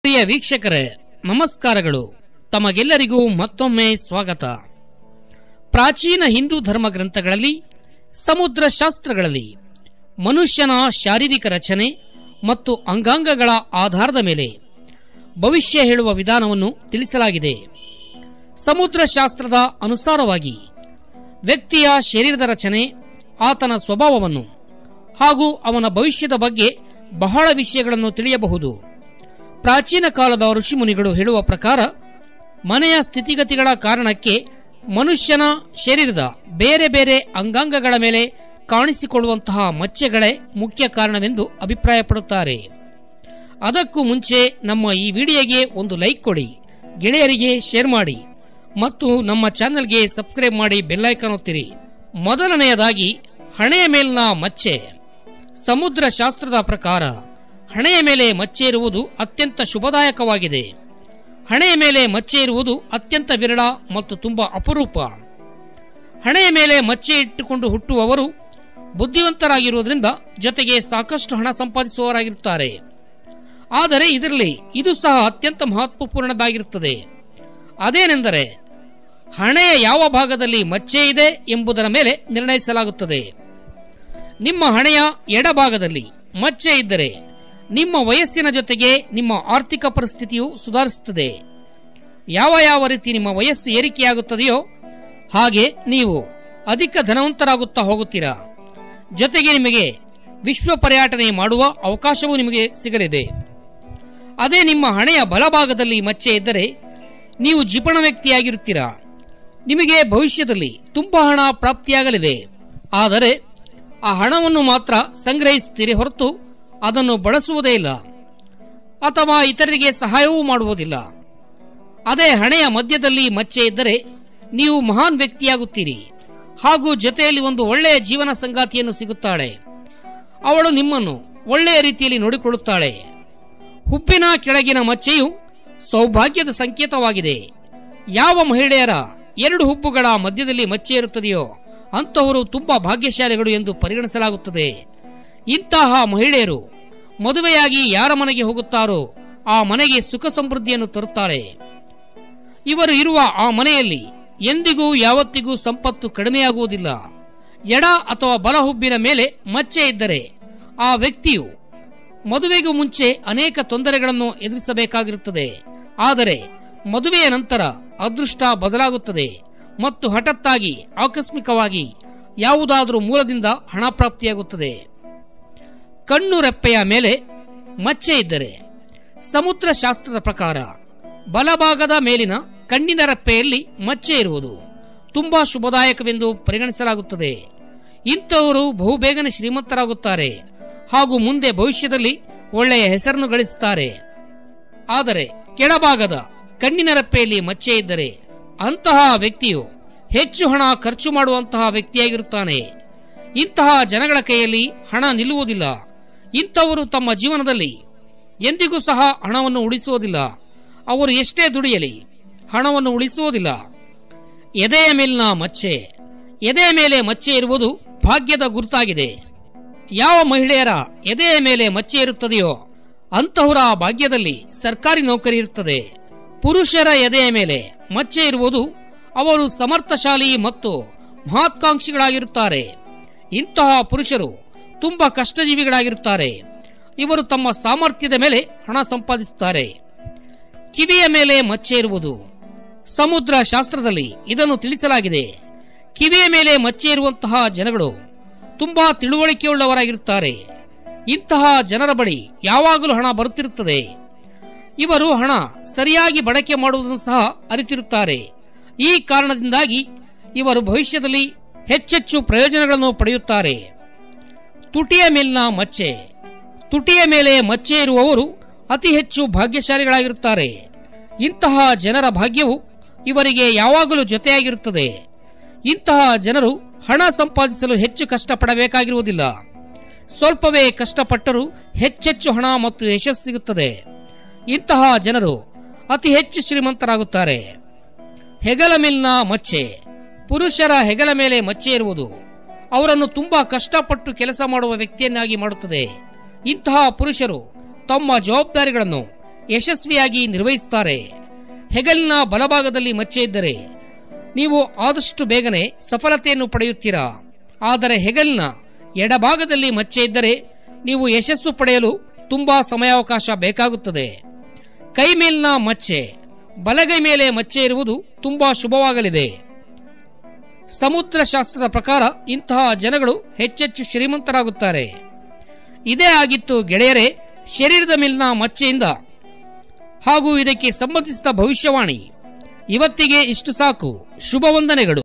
ಪ್ರಿಯ ವೀಕ್ಷಕರೇ ನಮಸ್ಕಾರಗಳು ತಮಗೆಲ್ಲರಿಗೂ ಮತ್ತೊಮ್ಮೆ ಸ್ವಾಗತ ಪ್ರಾಚೀನ ಹಿಂದೂ ಧರ್ಮ ಗ್ರಂಥಗಳಲ್ಲಿ ಸಮುದ್ರ ಶಾಸ್ತ್ರಗಳಲ್ಲಿ ಮನುಷ್ಯನ ಶಾರೀರಿಕ ರಚನೆ ಮತ್ತು ಅಂಗಾಂಗಗಳ ಆಧಾರದ ಮೇಲೆ ಭವಿಷ್ಯ ಹೇಳುವ ವಿಧಾನವನ್ನು ತಿಳಿಸಲಾಗಿದೆ ಸಮುದ್ರ ಶಾಸ್ತ್ರದ ಅನುಸಾರವಾಗಿ ವ್ಯಕ್ತಿಯ ಶರೀರದ ರಚನೆ ಆತನ ಸ್ವಭಾವವನ್ನು ಹಾಗೂ ಅವನ ಭವಿಷ್ಯದ ಬಗ್ಗೆ ಬಹಳ ವಿಷಯಗಳನ್ನು ತಿಳಿಯಬಹುದು ಪ್ರಾಚೀನ ಕಾಲದ ಋಷಿಮುನಿಗಳು ಹೇಳುವ ಪ್ರಕಾರ ಮನೆಯ ಸ್ಥಿತಿಗತಿಗಳ ಕಾರಣಕ್ಕೆ ಮನುಷ್ಯನ ಶರೀರದ ಬೇರೆ ಬೇರೆ ಅಂಗಾಂಗಗಳ ಮೇಲೆ ಕಾಣಿಸಿಕೊಳ್ಳುವಂತಹ ಮಚ್ಚೆಗಳೇ ಮುಖ್ಯ ಕಾರಣವೆಂದು ಅಭಿಪ್ರಾಯಪಡುತ್ತಾರೆ ಅದಕ್ಕೂ ಮುಂಚೆ ನಮ್ಮ ಈ ವಿಡಿಯೋಗೆ ಒಂದು ಲೈಕ್ ಕೊಡಿ ಗೆಳೆಯರಿಗೆ ಶೇರ್ ಮಾಡಿ ಮತ್ತು ನಮ್ಮ ಚಾನೆಲ್ಗೆ ಸಬ್ಸ್ಕ್ರೈಬ್ ಮಾಡಿ ಬೆಲ್ಲೈಕನ್ ಒತ್ತಿರಿ ಮೊದಲನೆಯದಾಗಿ ಹಣೆಯ ಮೇಲಿನ ಮಚ್ಚೆ ಸಮುದ್ರ ಶಾಸ್ತ್ರದ ಪ್ರಕಾರ ಹಣೆಯ ಮೇಲೆ ಮಚ್ಚೆ ಇರುವುದು ಅತ್ಯಂತ ಶುಭದಾಯಕವಾಗಿದೆ ಹಣೆಯ ಮೇಲೆ ಮಚ್ಚೆ ಇರುವುದು ಅತ್ಯಂತ ವಿರಳ ಮತ್ತು ತುಂಬಾ ಅಪರೂಪ ಹಣೆಯ ಮೇಲೆ ಮಚ್ಚೆ ಇಟ್ಟುಕೊಂಡು ಹುಟ್ಟುವವರು ಬುದ್ಧಿವಂತರಾಗಿರುವುದರಿಂದ ಜೊತೆಗೆ ಸಾಕಷ್ಟು ಹಣ ಸಂಪಾದಿಸುವವರಾಗಿರುತ್ತಾರೆ ಆದರೆ ಇದರಲ್ಲಿ ಇದು ಸಹ ಅತ್ಯಂತ ಮಹತ್ವಪೂರ್ಣದಾಗಿರುತ್ತದೆ ಅದೇನೆಂದರೆ ಹಣೆಯ ಯಾವ ಭಾಗದಲ್ಲಿ ಮಚ್ಚೆ ಇದೆ ಎಂಬುದರ ಮೇಲೆ ನಿರ್ಣಯಿಸಲಾಗುತ್ತದೆ ನಿಮ್ಮ ಹಣೆಯ ಎಡಭಾಗದಲ್ಲಿ ಮಚ್ಚೆ ಇದ್ದರೆ ನಿಮ್ಮ ವಯಸ್ಸಿನ ಜೊತೆಗೆ ನಿಮ್ಮ ಆರ್ಥಿಕ ಪರಿಸ್ಥಿತಿಯು ಸುಧಾರಿಸುತ್ತದೆ ಯಾವ ಯಾವ ರೀತಿ ನಿಮ್ಮ ವಯಸ್ಸು ಏರಿಕೆಯಾಗುತ್ತದೆಯೋ ಹಾಗೆ ನೀವು ಅಧಿಕ ಧನವಂತರಾಗುತ್ತಾ ಹೋಗುತ್ತೀರಾ ಜೊತೆಗೆ ನಿಮಗೆ ವಿಶ್ವ ಪರ್ಯಟನೆ ಮಾಡುವ ಅವಕಾಶವೂ ನಿಮಗೆ ಸಿಗಲಿದೆ ಅದೇ ನಿಮ್ಮ ಹಣೆಯ ಬಲಭಾಗದಲ್ಲಿ ಮಚ್ಚೆ ಇದ್ದರೆ ನೀವು ಜಿಪಣ ವ್ಯಕ್ತಿಯಾಗಿರುತ್ತೀರಾ ನಿಮಗೆ ಭವಿಷ್ಯದಲ್ಲಿ ತುಂಬಾ ಹಣ ಪ್ರಾಪ್ತಿಯಾಗಲಿದೆ ಆದರೆ ಆ ಹಣವನ್ನು ಮಾತ್ರ ಸಂಗ್ರಹಿಸುತ್ತೀರಿ ಹೊರತು ಅದನ್ನು ಬಳಸುವುದೇ ಇಲ್ಲ ಅಥವಾ ಇತರರಿಗೆ ಸಹಾಯವೂ ಮಾಡುವುದಿಲ್ಲ ಅದೇ ಹಣೆಯ ಮಧ್ಯದಲ್ಲಿ ಮಚ್ಚೆ ಇದ್ದರೆ ನೀವು ಮಹಾನ್ ವ್ಯಕ್ತಿಯಾಗುತ್ತೀರಿ ಹಾಗೂ ಜೊತೆಯಲ್ಲಿ ಒಂದು ಒಳ್ಳೆಯ ಜೀವನ ಸಂಗಾತಿಯನ್ನು ಸಿಗುತ್ತಾಳೆ ಅವಳು ನಿಮ್ಮನ್ನು ಒಳ್ಳೆಯ ರೀತಿಯಲ್ಲಿ ನೋಡಿಕೊಳ್ಳುತ್ತಾಳೆ ಹುಬ್ಬಿನ ಕೆಳಗಿನ ಮಚ್ಚೆಯು ಸೌಭಾಗ್ಯದ ಸಂಕೇತವಾಗಿದೆ ಯಾವ ಮಹಿಳೆಯರ ಎರಡು ಹುಬ್ಬುಗಳ ಮಧ್ಯದಲ್ಲಿ ಮಚ್ಚೆ ಇರುತ್ತದೆಯೋ ಅಂತಹವರು ತುಂಬಾ ಭಾಗ್ಯಶಾಲಿಗಳು ಎಂದು ಪರಿಗಣಿಸಲಾಗುತ್ತದೆ ಇಂತಹ ಮಹಿಳೆಯರು ಮದುವೆಯಾಗಿ ಯಾರ ಮನೆಗೆ ಹೋಗುತ್ತಾರೋ ಆ ಮನೆಗೆ ಸುಖ ಸಮೃದ್ಧಿಯನ್ನು ತರುತ್ತಾಳೆ ಇವರು ಇರುವ ಆ ಮನೆಯಲ್ಲಿ ಎಂದಿಗೂ ಯಾವತ್ತಿಗೂ ಸಂಪತ್ತು ಕಡಿಮೆಯಾಗುವುದಿಲ್ಲ ಎಡ ಅಥವಾ ಬಲ ಹುಬ್ಬಿನ ಮೇಲೆ ಮಚ್ಚೆ ಇದ್ದರೆ ಆ ವ್ಯಕ್ತಿಯು ಮದುವೆಗೂ ಮುಂಚೆ ಅನೇಕ ತೊಂದರೆಗಳನ್ನು ಎದುರಿಸಬೇಕಾಗಿರುತ್ತದೆ ಆದರೆ ಮದುವೆಯ ನಂತರ ಅದೃಷ್ಟ ಬದಲಾಗುತ್ತದೆ ಮತ್ತು ಹಠತ್ತಾಗಿ ಆಕಸ್ಮಿಕವಾಗಿ ಯಾವುದಾದರೂ ಮೂಲದಿಂದ ಹಣ ಪ್ರಾಪ್ತಿಯಾಗುತ್ತದೆ ಕಣ್ಣು ರೆಪ್ಪೆಯ ಮೇಲೆ ಮಚ್ಚೆ ಇದ್ದರೆ ಸಮುದ್ರ ಶಾಸ್ತ್ರದ ಪ್ರಕಾರ ಬಲಭಾಗದ ಮೇಲಿನ ಕಣ್ಣಿನ ರೆಪ್ಪೆಯಲ್ಲಿ ಮಚ್ಚೆ ಇರುವುದು ತುಂಬಾ ಶುಭದಾಯಕವೆಂದು ಪರಿಗಣಿಸಲಾಗುತ್ತದೆ ಇಂಥವರು ಬಹುಬೇಗನೆ ಶ್ರೀಮಂತರಾಗುತ್ತಾರೆ ಹಾಗೂ ಮುಂದೆ ಭವಿಷ್ಯದಲ್ಲಿ ಒಳ್ಳೆಯ ಹೆಸರನ್ನು ಗಳಿಸುತ್ತಾರೆ ಆದರೆ ಕೆಳಭಾಗದ ಕಣ್ಣಿನ ರೆಪ್ಪೆಯಲ್ಲಿ ಮಚ್ಚೆ ಇದ್ದರೆ ಅಂತಹ ವ್ಯಕ್ತಿಯು ಹೆಚ್ಚು ಹಣ ಖರ್ಚು ಮಾಡುವಂತಹ ವ್ಯಕ್ತಿಯಾಗಿರುತ್ತಾನೆ ಇಂತಹ ಜನಗಳ ಕೈಯಲ್ಲಿ ಹಣ ನಿಲ್ಲುವುದಿಲ್ಲ ಇಂಥವರು ತಮ್ಮ ಜೀವನದಲ್ಲಿ ಎಂದಿಗೂ ಸಹ ಹಣವನ್ನು ಉಳಿಸುವುದಿಲ್ಲ ಅವರು ಎಷ್ಟೇ ದುಡಿಯಲಿ ಹಣವನ್ನು ಉಳಿಸುವುದಿಲ್ಲ ಎದೆಯ ಮೇಲಿನ ಮಚ್ಚೆ ಎದೆಯ ಮೇಲೆ ಮಚ್ಚೆ ಇರುವುದು ಭಾಗ್ಯದ ಗುರುತಾಗಿದೆ ಯಾವ ಮಹಿಳೆಯರ ಎದೆಯ ಮೇಲೆ ಮಚ್ಚೆ ಇರುತ್ತದೆಯೋ ಅಂತಹವರ ಭಾಗ್ಯದಲ್ಲಿ ಸರ್ಕಾರಿ ನೌಕರಿ ಇರುತ್ತದೆ ಪುರುಷರ ಎದೆಯ ಮೇಲೆ ಮಚ್ಚೆ ಇರುವುದು ಅವರು ಸಮರ್ಥಶಾಲಿ ಮತ್ತು ಮಹತ್ಕಾಂಕ್ಷಿಗಳಾಗಿರುತ್ತಾರೆ ಇಂತಹ ಪುರುಷರು ತುಂಬಾ ಕಷ್ಟಜೀವಿಗಳಾಗಿರುತ್ತಾರೆ ಇವರು ತಮ್ಮ ಸಾಮರ್ಥ್ಯದ ಮೇಲೆ ಹಣ ಸಂಪಾದಿಸುತ್ತಾರೆ ಕಿವಿಯ ಮೇಲೆ ಮಚ್ಚೆ ಇರುವುದು ಸಮುದ್ರ ಶಾಸ್ತ್ರದಲ್ಲಿ ಇದನ್ನು ತಿಳಿಸಲಾಗಿದೆ ಕಿವಿಯ ಮೇಲೆ ಮಚ್ಚೆ ಇರುವಂತಹ ಜನಗಳು ತುಂಬಾ ತಿಳುವಳಿಕೆಯುಳ್ಳವರಾಗಿರುತ್ತಾರೆ ಇಂತಹ ಜನರ ಬಳಿ ಯಾವಾಗಲೂ ಹಣ ಬರುತ್ತಿರುತ್ತದೆ ಇವರು ಹಣ ಸರಿಯಾಗಿ ಬಳಕೆ ಮಾಡುವುದನ್ನು ಸಹ ಅರಿತಿರುತ್ತಾರೆ ಈ ಕಾರಣದಿಂದಾಗಿ ಇವರು ಭವಿಷ್ಯದಲ್ಲಿ ಹೆಚ್ಚೆಚ್ಚು ಪ್ರಯೋಜನಗಳನ್ನು ಪಡೆಯುತ್ತಾರೆ ತುಟಿಯ ಮೇಲಿನ ಮಚ್ಚೆ ತುಟಿಯ ಮೇಲೆ ಮಚ್ಚೆ ಇರುವವರು ಅತಿ ಹೆಚ್ಚು ಭಾಗ್ಯಶಾಲಿಗಳಾಗಿರುತ್ತಾರೆ ಇಂತಹ ಜನರ ಭಾಗ್ಯವು ಇವರಿಗೆ ಯಾವಾಗಲೂ ಜೊತೆಯಾಗಿರುತ್ತದೆ ಇಂತಹ ಜನರು ಹಣ ಸಂಪಾದಿಸಲು ಹೆಚ್ಚು ಕಷ್ಟಪಡಬೇಕಾಗಿರುವುದಿಲ್ಲ ಸ್ವಲ್ಪವೇ ಕಷ್ಟಪಟ್ಟರೂ ಹೆಚ್ಚೆಚ್ಚು ಹಣ ಮತ್ತು ಯಶಸ್ಸು ಸಿಗುತ್ತದೆ ಇಂತಹ ಜನರು ಅತಿ ಹೆಚ್ಚು ಶ್ರೀಮಂತರಾಗುತ್ತಾರೆ ಹೆಗಲ ಮೇಲಿನ ಮಚ್ಚೆ ಪುರುಷರ ಹೆಗಲ ಮೇಲೆ ಮಚ್ಚೆ ಇರುವುದು ಅವರನ್ನು ತುಂಬಾ ಕಷ್ಟಪಟ್ಟು ಕೆಲಸ ಮಾಡುವ ವ್ಯಕ್ತಿಯನ್ನಾಗಿ ಮಾಡುತ್ತದೆ ಇಂತಹ ಪುರುಷರು ತಮ್ಮ ಜವಾಬ್ದಾರಿಗಳನ್ನು ಯಶಸ್ವಿಯಾಗಿ ನಿರ್ವಹಿಸುತ್ತಾರೆ ಹೆಗಲಿನ ಬಲಭಾಗದಲ್ಲಿ ಮಚ್ಚೆ ಇದ್ದರೆ ನೀವು ಆದಷ್ಟು ಬೇಗನೆ ಸಫಲತೆಯನ್ನು ಪಡೆಯುತ್ತೀರಾ ಆದರೆ ಹೆಗಲಿನ ಎಡಭಾಗದಲ್ಲಿ ಮಚ್ಚೆ ಇದ್ದರೆ ನೀವು ಯಶಸ್ಸು ಪಡೆಯಲು ತುಂಬಾ ಸಮಯಾವಕಾಶ ಬೇಕಾಗುತ್ತದೆ ಕೈ ಮೇಲಿನ ಮಚ್ಚೆ ಬಲಗೈ ಮೇಲೆ ಮಚ್ಚೆ ಇರುವುದು ತುಂಬಾ ಶುಭವಾಗಲಿದೆ ಸಮುದ್ರ ಶಾಸ್ತ್ರದ ಪ್ರಕಾರ ಇಂತಹ ಜನಗಳು ಹೆಚ್ಚೆಚ್ಚು ಶ್ರೀಮಂತರಾಗುತ್ತಾರೆ ಇದೇ ಆಗಿತ್ತು ಗೆಳೆಯರೇ ಶರೀರದ ಮೇಲಿನ ಮಚ್ಚೆಯಿಂದ ಹಾಗೂ ಇದಕ್ಕೆ ಸಂಬಂಧಿಸಿದ ಭವಿಷ್ಯವಾಣಿ ಇವತ್ತಿಗೆ ಇಷ್ಟು ಸಾಕು ಶುಭ ವಂದನೆಗಳು